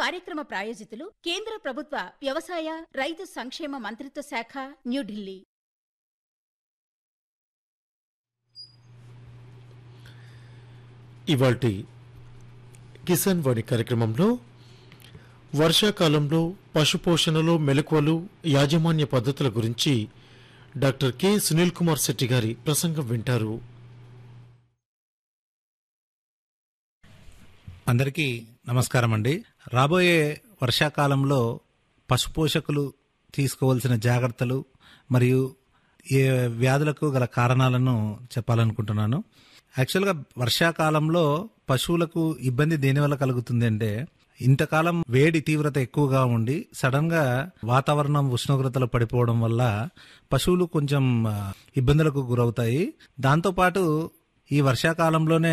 కార్యక్రమ ప్రాయోజితులు కేంద్ర ప్రభుత్వ వ్యవసాయ రైతు సంక్షేమ మంత్రిత్వ శాఖ న్యూఢిల్లీ ఇవాల్టి కిసాన్ వాణి కార్యక్రమంలో వర్షాకాలంలో పశుపోషణలో మెలకువలు యాజమాన్య పద్ధతుల గురించి డాక్టర్ కె సునీల్ కుమార్ శెట్టి గారి ప్రసంగం వింటారు అందరికీ నమస్కారం అండి రాబోయే వర్షాకాలంలో పశుపోషకులు తీసుకోవాల్సిన జాగ్రత్తలు మరియు ఏ వ్యాధులకు గల కారణాలను చెప్పాలనుకుంటున్నాను యాక్చువల్గా వర్షాకాలంలో పశువులకు ఇబ్బంది దేనివల్ల కలుగుతుంది అంటే ఇంతకాలం వేడి తీవ్రత ఎక్కువగా ఉండి సడన్ గా వాతావరణం ఉష్ణోగ్రతలు పడిపోవడం వల్ల పశువులు కొంచెం ఆ, ఇబ్బందులకు గురవుతాయి దాంతోపాటు ఈ వర్షాకాలంలోనే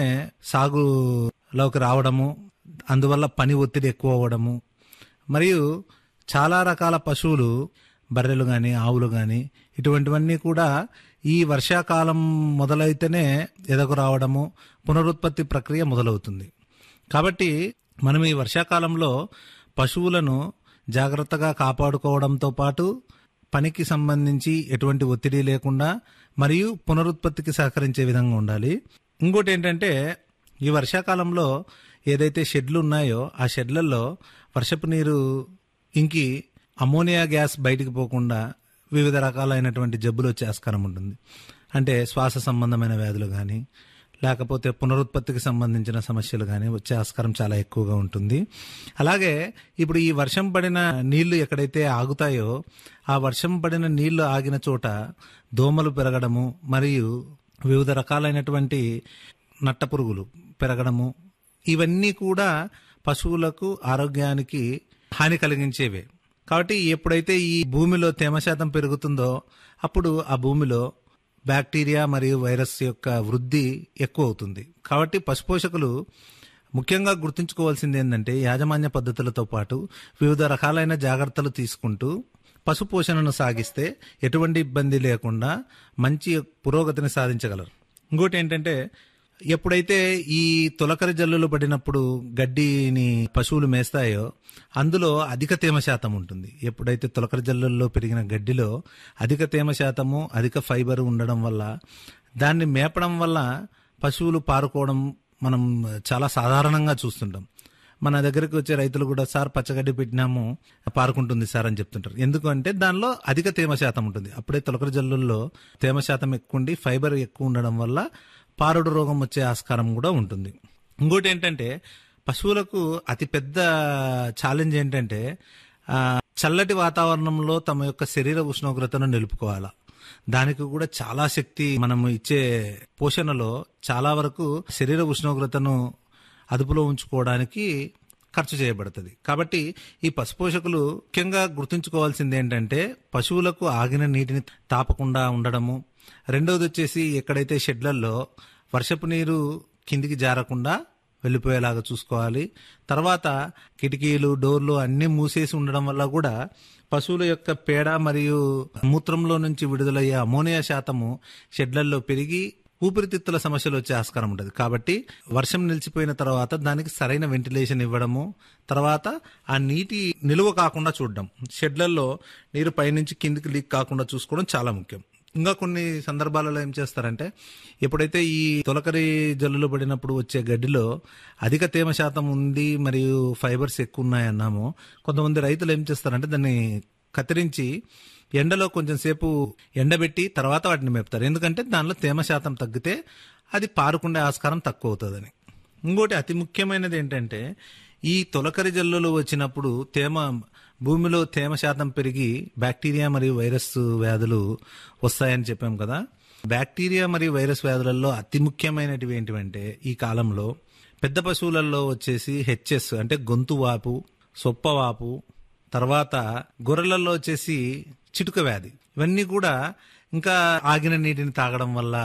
సాగులోకి రావడము అందువల్ల పని ఒత్తిడి ఎక్కువ అవ్వడము మరియు చాలా రకాల పశువులు బర్రెలు కానీ ఆవులు కానీ ఇటువంటివన్నీ కూడా ఈ వర్షాకాలం మొదలైతేనే ఎదకు రావడము పునరుత్పత్తి ప్రక్రియ మొదలవుతుంది కాబట్టి మనం ఈ వర్షాకాలంలో పశువులను జాగ్రత్తగా కాపాడుకోవడంతో పాటు పనికి సంబంధించి ఎటువంటి ఒత్తిడి లేకుండా మరియు పునరుత్పత్తికి సహకరించే విధంగా ఉండాలి ఇంకోటి ఏంటంటే ఈ వర్షాకాలంలో ఏదైతే షెడ్లు ఉన్నాయో ఆ షెడ్లలో వర్షపు నీరు ఇంకి అమోనియా గ్యాస్ బయటికి పోకుండా వివిధ రకాలైనటువంటి జబ్బులు వచ్చే ఆస్కారం ఉంటుంది అంటే శ్వాస సంబంధమైన వ్యాధులు కానీ లేకపోతే పునరుత్పత్తికి సంబంధించిన సమస్యలు కానీ వచ్చే ఆస్కారం చాలా ఎక్కువగా ఉంటుంది అలాగే ఇప్పుడు ఈ వర్షం పడిన నీళ్లు ఎక్కడైతే ఆగుతాయో ఆ వర్షం పడిన నీళ్లు ఆగిన చోట దోమలు పెరగడము మరియు వివిధ రకాలైనటువంటి నట్ట పురుగులు పెరగడము ఇవన్నీ కూడా పశువులకు ఆరోగ్యానికి హాని కలిగించేవే కాబట్టి ఎప్పుడైతే ఈ భూమిలో తేమ శాతం పెరుగుతుందో అప్పుడు ఆ భూమిలో బ్యాక్టీరియా మరియు వైరస్ యొక్క వృద్ధి ఎక్కువ అవుతుంది కాబట్టి పశుపోషకులు ముఖ్యంగా గుర్తుంచుకోవాల్సింది ఏంటంటే యాజమాన్య పద్ధతులతో పాటు వివిధ రకాలైన జాగ్రత్తలు తీసుకుంటూ పశుపోషణను సాగిస్తే ఎటువంటి ఇబ్బంది లేకుండా మంచి పురోగతిని సాధించగలరు ఇంకోటి ఏంటంటే ఎప్పుడైతే ఈ తొలకరి జల్లులు పడినప్పుడు గడ్డిని పశువులు మేస్తాయో అందులో అధిక తేమ శాతం ఉంటుంది ఎప్పుడైతే తొలకరి జల్లుల్లో పెరిగిన గడ్డిలో అధిక తేమ శాతము అధిక ఫైబర్ ఉండడం వల్ల దాన్ని మేపడం వల్ల పశువులు పారుకోవడం మనం చాలా సాధారణంగా చూస్తుంటాం మన దగ్గరికి వచ్చే రైతులు కూడా సార్ పచ్చగడ్డి పెట్టినాము పారుకుంటుంది సార్ అని చెప్తుంటారు ఎందుకంటే దానిలో అధిక తేమ శాతం ఉంటుంది అప్పుడే తొలకరి జల్లుల్లో తేమ శాతం ఎక్కువ ఉండి ఫైబర్ ఎక్కువ ఉండడం వల్ల పారుడు రోగం వచ్చే ఆస్కారం కూడా ఉంటుంది ఇంకోటి ఏంటంటే పశువులకు అతి పెద్ద ఛాలెంజ్ ఏంటంటే ఆ, చల్లటి వాతావరణంలో తమ యొక్క శరీర ఉష్ణోగ్రతను నిలుపుకోవాలా దానికి కూడా చాలా శక్తి మనం ఇచ్చే పోషణలో చాలా వరకు శరీర ఉష్ణోగ్రతను అదుపులో ఉంచుకోవడానికి ఖర్చు చేయబడుతుంది కాబట్టి ఈ పశుపోషకులు ముఖ్యంగా గుర్తుంచుకోవాల్సింది ఏంటంటే పశువులకు ఆగిన నీటిని తాపకుండా ఉండడము రెండవది వచ్చేసి ఎక్కడైతే షెడ్లలో వర్షపు నీరు కిందికి జారకుండా వెళ్ళిపోయేలాగా చూసుకోవాలి తర్వాత కిటికీలు డోర్లు అన్నీ మూసేసి ఉండడం వల్ల కూడా పశువుల యొక్క పేడ మరియు మూత్రంలో నుంచి విడుదలయ్యే అమోనియా శాతము షెడ్లలో పెరిగి ఊపిరితిత్తుల సమస్యలు వచ్చే ఆస్కారం ఉంటుంది కాబట్టి వర్షం నిలిచిపోయిన తర్వాత దానికి సరైన వెంటిలేషన్ ఇవ్వడము తర్వాత ఆ నీటి నిలువ కాకుండా చూడడం షెడ్లలో నీరు పైనుంచి కిందికి లీక్ కాకుండా చూసుకోవడం చాలా ముఖ్యం ఇంకా కొన్ని సందర్భాలలో ఏం చేస్తారంటే ఎప్పుడైతే ఈ తొలకరి జల్లులు పడినప్పుడు వచ్చే గడ్డిలో అధిక తేమ శాతం ఉంది మరియు ఫైబర్స్ ఎక్కువ ఉన్నాయన్నాము కొంతమంది రైతులు ఏం చేస్తారంటే దాన్ని కత్తిరించి ఎండలో కొంచెం సేపు ఎండబెట్టి తర్వాత వాటిని మేపుతారు ఎందుకంటే దానిలో తేమ శాతం తగ్గితే అది పారుకుండే ఆస్కారం తక్కువ అవుతుందని ఇంకోటి అతి ముఖ్యమైనది ఏంటంటే ఈ తొలకరి జల్లులు వచ్చినప్పుడు తేమ భూమిలో తేమ శాతం పెరిగి బ్యాక్టీరియా మరియు వైరస్ వ్యాధులు వస్తాయని చెప్పాం కదా బ్యాక్టీరియా మరియు వైరస్ వ్యాధులలో అతి ముఖ్యమైనటివి ఏంటివంటే ఈ కాలంలో పెద్ద పశువులలో వచ్చేసి హెచ్ఎస్ అంటే గొంతు వాపు సొప్ప వాపు తర్వాత గొర్రెలలో వచ్చేసి చిటుక వ్యాధి ఇవన్నీ కూడా ఇంకా ఆగిన నీటిని తాగడం వల్ల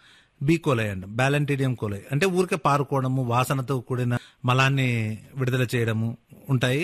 బీకోలై అండి బ్యాలంటీడియం కోలై అంటే ఊరికే పారుకోవడము వాసనతో కూడిన మలాన్ని విడుదల చేయడము ఉంటాయి